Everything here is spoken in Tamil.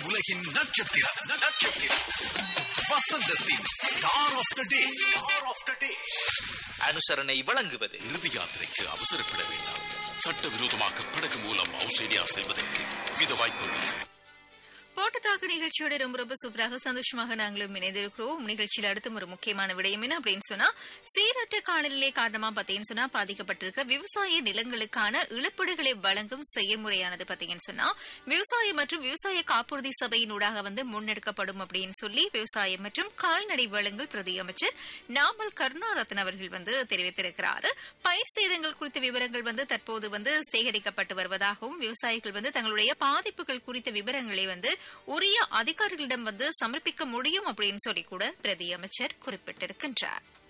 உலகின் நட்சத்திரம் நட்சத்திரம் வசந்தத்தின் star of the day star of the day அனுசரணை வழங்குவது இறுதி யாத்திரைக்கு அவசரப்பட வேண்டாம் சட்டவிரோதமாக படகு மூலம் ஆஸ்திரேலியா செல்வதற்கு வித வாய்ப்புகள் போட்டுத்தாக்கு நிகழ்ச்சியோட ரொம்ப ரொம்ப சூப்பராக சந்தோஷமாக நாங்களும் இணைந்திருக்கிறோம் நிகழ்ச்சியில் அடுத்தும் ஒரு முக்கியமான விடயம் என்ன அப்படின்னு சொன்னா சீரற்ற காலநிலை காரணமா பாத்தீங்கன்னு சொன்னா பாதிக்கப்பட்டிருக்க விவசாய நிலங்களுக்கான இழப்பீடுகளை வழங்கும் செயல்முறையானது பாத்தீங்கன்னு சொன்னா விவசாய மற்றும் விவசாய காப்புறுதி சபையினூடாக வந்து முன்னெடுக்கப்படும் அப்படின்னு சொல்லி விவசாயம் மற்றும் கால்நடை வளங்கள் பிரதி அமைச்சர் நாமல் கருணாரத்ன அவர்கள் வந்து தெரிவித்திருக்கிறார் பயிர் சேதங்கள் குறித்த விவரங்கள் வந்து தற்போது வந்து சேகரிக்கப்பட்டு வருவதாகவும் விவசாயிகள் வந்து தங்களுடைய பாதிப்புகள் குறித்த விவரங்களை வந்து உரிய அதிகாரிகளிடம் வந்து சமர்ப்பிக்க முடியும் அப்படின்னு சொல்லி கூட பிரதி அமைச்சர் குறிப்பிட்டிருக்கின்றார்